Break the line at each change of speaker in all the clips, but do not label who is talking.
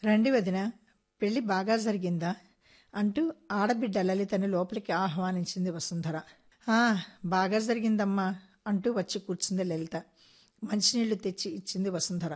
రండి వదిన పెళ్లి బాగా జరిగిందా అంటూ ఆడబిడ్డ లలితను లోపలికి ఆహ్వానించింది వసుంధర ఆ బాగా జరిగిందమ్మా అంటూ వచ్చి కూర్చుంది లలిత మంచినీళ్లు తెచ్చి ఇచ్చింది వసుంధర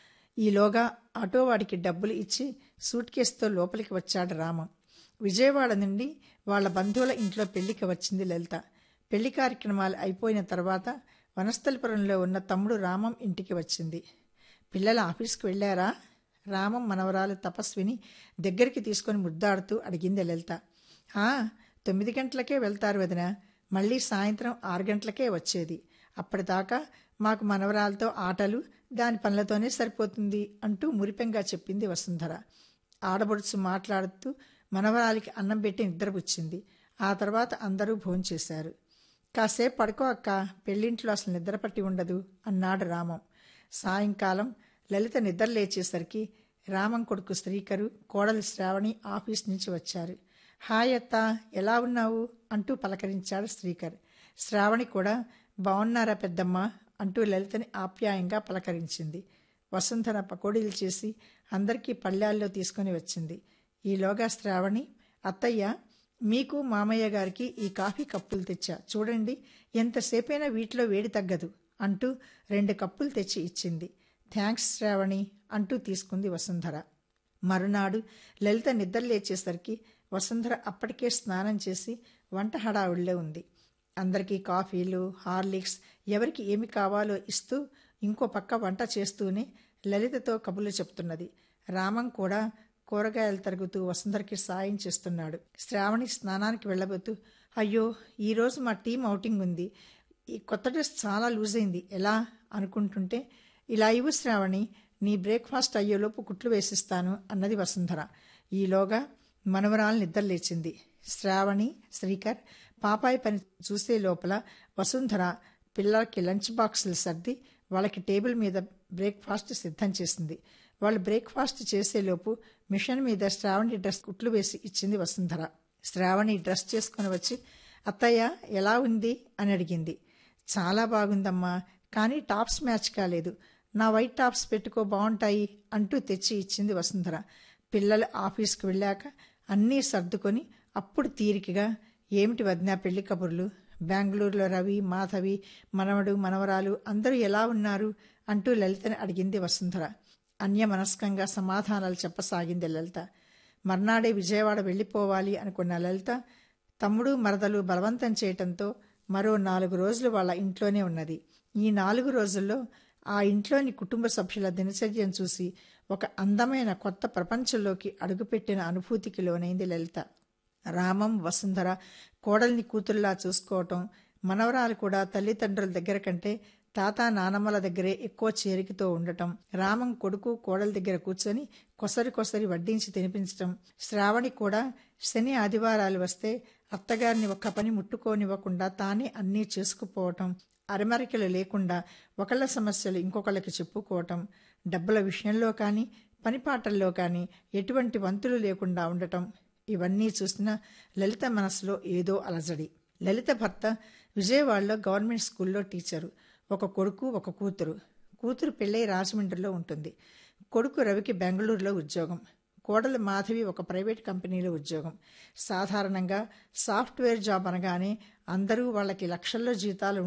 ఈలోగా ఆటో వాడికి డబ్బులు ఇచ్చి సూట్ కేసుతో లోపలికి వచ్చాడు రామం విజయవాడ నుండి వాళ్ళ బంధువుల ఇంట్లో పెళ్లికి వచ్చింది లలిత పెళ్లి కార్యక్రమాలు అయిపోయిన తర్వాత వనస్థలిపురంలో ఉన్న తమ్ముడు రామం ఇంటికి వచ్చింది పిల్లలు ఆఫీస్కి వెళ్ళారా రామం మనవరాలు తపస్విని దగ్గరికి తీసుకొని ముద్దాడుతూ అడిగింది లలిత "ఆ, తొమ్మిది గంటలకే వెళ్తారు వదిన మళ్ళీ సాయంత్రం ఆరు గంటలకే వచ్చేది అప్పటిదాకా మాకు మనవరాలతో ఆటలు దాని పనులతోనే సరిపోతుంది అంటూ మురిపెంగా చెప్పింది వసుంధర ఆడబడుచు మాట్లాడుతూ మనవరాలికి అన్నం పెట్టి నిద్రపుచ్చింది ఆ తర్వాత అందరూ భోంచేశారు కాసేపు పడుకో అక్క పెళ్ళింట్లో అసలు నిద్ర పట్టి ఉండదు అన్నాడు రామం సాయంకాలం లలిత నిద్ర లేచేసరికి రామం కొడుకు శ్రీకరు కోడలు శ్రావణి ఆఫీస్ నుంచి వచ్చారు హాయ్ అత్త ఎలా ఉన్నావు అంటూ పలకరించాడు శ్రీకర్ శ్రావణి కూడా బాగున్నారా పెద్దమ్మ అంటూ లలితని ఆప్యాయంగా పలకరించింది వసుంధర పకోడీలు చేసి అందరికీ పళ్ళాల్లో తీసుకొని వచ్చింది ఈలోగా శ్రావణి అత్తయ్య మీకు మామయ్య గారికి ఈ కాఫీ కప్పులు తెచ్చా చూడండి ఎంతసేపైనా వీటిలో వేడి తగ్గదు అంటూ రెండు కప్పులు తెచ్చి ఇచ్చింది థ్యాంక్స్ శ్రావణి అంటూ తీసుకుంది వసుంధర మరునాడు లలిత నిద్ర లేచేసరికి వసుంధర అప్పటికే స్నానం చేసి వంట హడావుడిలో ఉంది అందరికీ కాఫీలు హార్లిక్స్ ఎవరికి ఏమి కావాలో ఇస్తూ ఇంకో పక్క వంట చేస్తూనే లలితతో కబుర్లు చెప్తున్నది రామం కూడా కూరగాయలు తరుగుతూ వసుంధరకి సాయం చేస్తున్నాడు శ్రావణి స్నానానికి వెళ్ళబోతూ అయ్యో ఈరోజు మా టీం అవుటింగ్ ఉంది ఈ కొత్త డ్రెస్ చాలా లూజ్ అయింది ఎలా అనుకుంటుంటే ఇలా ఇవ్వు శ్రావణి నీ బ్రేక్ఫాస్ట్ అయ్యేలోపు కుట్లు వేసిస్తాను అన్నది వసుంధర ఈలోగా మనవరాలు నిద్ర లేచింది శ్రావణి శ్రీకర్ పాపాయి పని చూసే లోపల వసుంధర పిల్లలకి లంచ్ బాక్సులు సర్ది వాళ్ళకి టేబుల్ మీద బ్రేక్ఫాస్ట్ సిద్ధం చేసింది వాళ్ళు బ్రేక్ఫాస్ట్ చేసేలోపు మిషన్ మీద శ్రావణి డ్రెస్ కుట్లు వేసి ఇచ్చింది వసుంధర శ్రావణి డ్రెస్ చేసుకుని వచ్చి అత్తయ్య ఎలా ఉంది అని అడిగింది చాలా బాగుందమ్మా కానీ టాప్స్ మ్యాచ్ కాలేదు నా వైట్ టాప్స్ పెట్టుకో బాగుంటాయి అంటూ తెచ్చి ఇచ్చింది వసుంధర పిల్లలు ఆఫీస్కి వెళ్ళాక అన్నీ సర్దుకొని అప్పుడు తీరికగా ఏమిటి వదినా పెళ్లి కబుర్లు బెంగళూరులో రవి మాధవి మనవడు మనవరాలు అందరూ ఎలా ఉన్నారు అంటూ లలితని అడిగింది వసుంధర అన్యమనస్కంగా సమాధానాలు చెప్పసాగింది లలిత మర్నాడే విజయవాడ వెళ్ళిపోవాలి అనుకున్న లలిత తమ్ముడు మరదలు బలవంతం చేయటంతో మరో నాలుగు రోజులు వాళ్ళ ఇంట్లోనే ఉన్నది ఈ నాలుగు రోజుల్లో ఆ ఇంట్లోని కుటుంబ సభ్యుల దినచర్యను చూసి ఒక అందమైన కొత్త ప్రపంచంలోకి అడుగుపెట్టిన అనుభూతికి లోనైంది లలిత రామం వసుంధర కోడల్ని కూతుల్లా చూసుకోవటం మనవరాలు కూడా తల్లిదండ్రుల దగ్గర కంటే తాత నానమ్మల దగ్గరే ఎక్కువ చేరికతో ఉండటం రామం కొడుకు కోడల దగ్గర కూర్చొని కొసరి కొసరి వడ్డించి తినిపించటం శ్రావణి కూడా శని ఆదివారాలు వస్తే అత్తగారిని ఒక్క పని ముట్టుకోనివ్వకుండా తానే అన్నీ చేసుకుపోవటం అరమరికలు లేకుండా ఒకళ్ళ సమస్యలు ఇంకొకళ్ళకి చెప్పుకోవటం డబ్బుల విషయంలో కానీ పనిపాటల్లో కానీ ఎటువంటి వంతులు లేకుండా ఉండటం ఇవన్నీ చూసిన లలిత మనసులో ఏదో అలజడి లలిత భర్త విజయవాడలో గవర్నమెంట్ స్కూల్లో టీచరు ఒక కొడుకు ఒక కూతురు కూతురు పెళ్ళై రాజమండ్రిలో ఉంటుంది కొడుకు రవికి బెంగళూరులో ఉద్యోగం కోడలు మాధవి ఒక ప్రైవేట్ కంపెనీలో ఉద్యోగం సాధారణంగా సాఫ్ట్వేర్ జాబ్ అనగానే అందరూ వాళ్ళకి లక్షల్లో జీతాలు